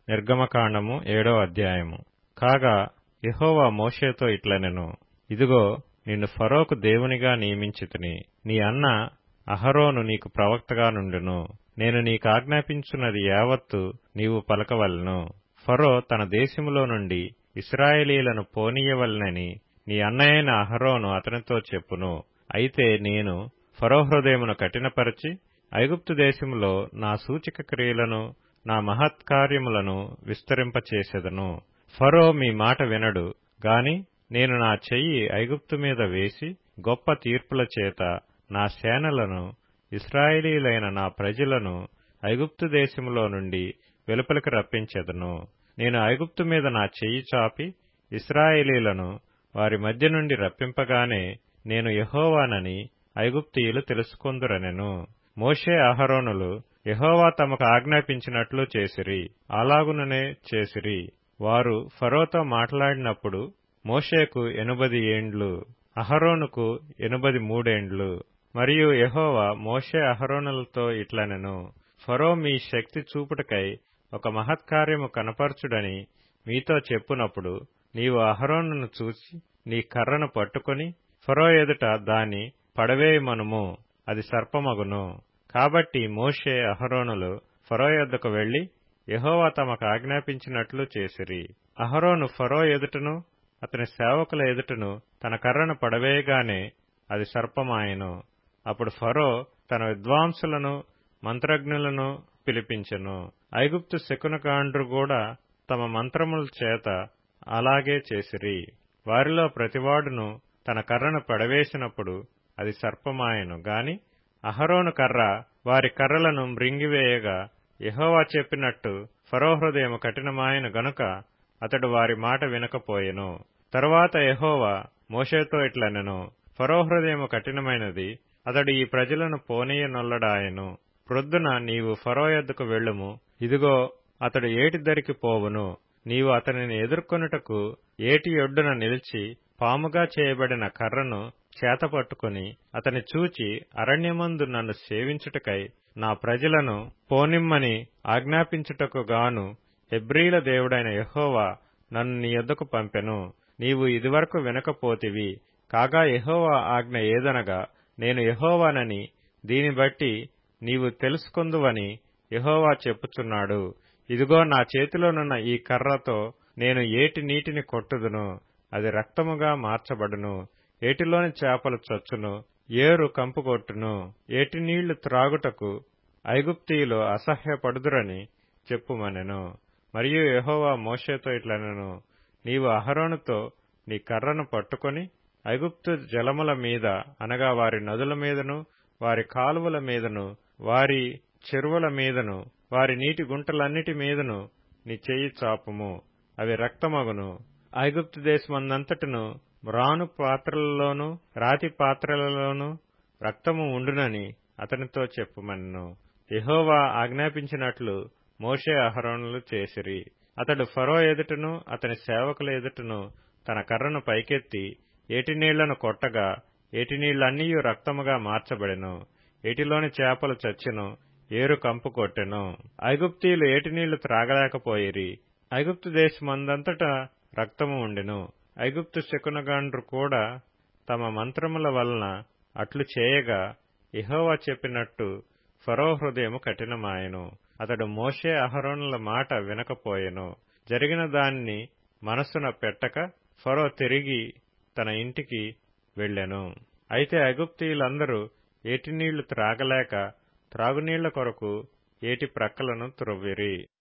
నిర్గమకాండము ఏడో అధ్యాయము కాగా యెహోవా మోషేతో ఇట్లనెను ఇదిగో నిన్ను ఫరోకు దేవునిగా నియమించితిని నీ అన్న అహరోను నీకు ప్రవక్తగా నుండును నేను నీకాజ్ఞాపించున్నది యావత్తు నీవు పలకవలెను ఫరో తన దేశములో నుండి ఇస్రాయేలీలను పోనీయవలెనని నీ అన్నయైన అహరోను అతనితో చెప్పును అయితే నేను ఫరో హృదయమును కఠినపరచి ఐగుప్తు దేశములో నా సూచక క్రియలను నా మహత్కార్యములను విస్తరింపచేసెదను ఫరో మీ మాట వినడు గాని నేను నా చెయ్యి ఐగుప్తు మీద వేసి గొప్ప తీర్పుల చేత నా సేనలను ఇస్రాయేలీలైన నా ప్రజలను ఐగుప్తు దేశములో నుండి వెలుపలికి రప్పించెదను నేను ఐగుప్తు మీద నా చెయ్యి చాపి ఇస్రాయేలీలను వారి మధ్య నుండి రప్పింపగానే నేను యెహోవానని ఐగుప్తీయులు తెలుసుకొందురనెను మోషే అహరోనులు యెహోవా తమకు ఆజ్ఞాపించినట్లు చేసిరి అలాగుననే చేసిరి వారు ఫరోతో మాట్లాడినప్పుడు మోషేకు ఎనుబది ఏండ్లు అహరోనుకు ఎనుబది మూడేండ్లు మరియు యెహోవా మోషే అహరోనులతో ఇట్లనెను ఫరో మీ శక్తి చూపుటకై ఒక మహత్కార్యము కనపరచుడని మీతో చెప్పునప్పుడు నీవు అహరోనును చూసి నీ కర్రను పట్టుకొని ఫరో ఎదుట దాని పడవేయమనుము అది సర్పమగును కాబట్టి మోషే అహరోనులు ఫరో యొద్దకు వెళ్లి యెహోవా తమకు ఆజ్ఞాపించినట్లు చేసిరి అహరోను ఫరో ఎదుటను అతని సేవకుల ఎదుటను తన కర్రను పడవేయగానే అది సర్పమాయెను అప్పుడు ఫరో తన విద్వాంసులను మంత్రజ్ఞులను పిలిపించెను ఐగుప్తు శకునకాండ్రు కూడా తమ మంత్రముల చేత అలాగే చేసిరి వారిలో ప్రతివాడును తన కర్రను పడవేసినప్పుడు అది సర్పమాయెను గాని అహరోను కర్ర వారి కర్రలను మృంగివేయగా యెహోవా చెప్పినట్టు ఫరో హృదయము కఠినమాయను గనుక అతడు వారి మాట వినకపోయెను తరువాత యెహోవా మోషేతో ఇట్లనెను ఫరో హృదయము కఠినమైనది అతడు ఈ ప్రజలను పోనీయనొల్లడాయెను ప్రొద్దున నీవు ఫరో యొద్దకు వెళ్ళుము ఇదిగో అతడు ఏటి దరికి పోవును నీవు అతనిని ఎదుర్కొనుటకు ఏటి ఒడ్డున నిలిచి పాముగా చేయబడిన కర్రను చేతపట్టుకుని అతని చూచి అరణ్యమందు నన్ను సేవించుటకై నా ప్రజలను పోనిమ్మని ఆజ్ఞాపించుటకు గాను హెబ్రీల దేవుడైన యెహోవా నన్ను నీ యొద్దకు పంపెను నీవు ఇదివరకు వినకపోతివి కాగా యెహోవా ఆజ్ఞ ఏదనగా నేను యెహోవానని దీని బట్టి నీవు తెలుసుకొందువని యెహోవా చెప్పుచున్నాడు ఇదిగో నా చేతిలోనున్న ఈ కర్రతో నేను ఏటి నీటిని కొట్టుదును అది రక్తముగా మార్చబడును ఏటిలోని చేపలు చచ్చును ఏరు కంపుకొట్టును ఏటి నీళ్లు త్రాగుటకు ఐగుప్తీయులు అసహ్యపడుదురని చెప్పుమనెను మరియు యెహోవా మోషేతో ఇట్లనెను నీవు అహరోనుతో నీ కర్రను పట్టుకొని ఐగుప్తు జలముల మీద అనగా వారి నదుల మీదను వారి కాలువల మీదను వారి చెరువుల మీదను వారి నీటి గుంటలన్నిటి మీదను నీ చెయ్యి చాపుము అవి రక్తమగును ఐగుప్తు దేశమందంతటను మ్రాను పాత్రలలోనూ రాతి పాత్రలలోనూ రక్తము ఉండునని అతనితో చెప్పుమన్ను యెహోవా ఆజ్ఞాపించినట్లు మోషే అహరోనులు చేసిరి అతడు ఫరో ఎదుటను అతని సేవకుల ఎదుటను తన కర్రను పైకెత్తి ఏటి నీళ్లను కొట్టగా ఏటి నీళ్లన్నీయు రక్తముగా మార్చబడెను ఏటిలోని చేపలు చచ్చెను ఏరు కంపు కొట్టెను ఐగుప్తీయులు ఏటి నీళ్లు త్రాగలేకపోయిరి ఐగుప్తు దేశమందంతటా రక్తము ఉండెను ఐగుప్తు శకునగాండ్రు కూడా తమ మంత్రముల వలన అట్లు చేయగా ఇహోవా చెప్పినట్టు ఫరో హృదయము కఠినమాయెను అతడు మోషే అహరోనుల మాట వినకపోయెను జరిగిన దానిని మనస్సున పెట్టక ఫరో తిరిగి తన ఇంటికి వెళ్లెను అయితే ఐగుప్తీయులందరూ ఏటి నీళ్లు త్రాగలేక త్రాగునీళ్ల కొరకు ఏటి ప్రక్కలను త్రొవ్విరి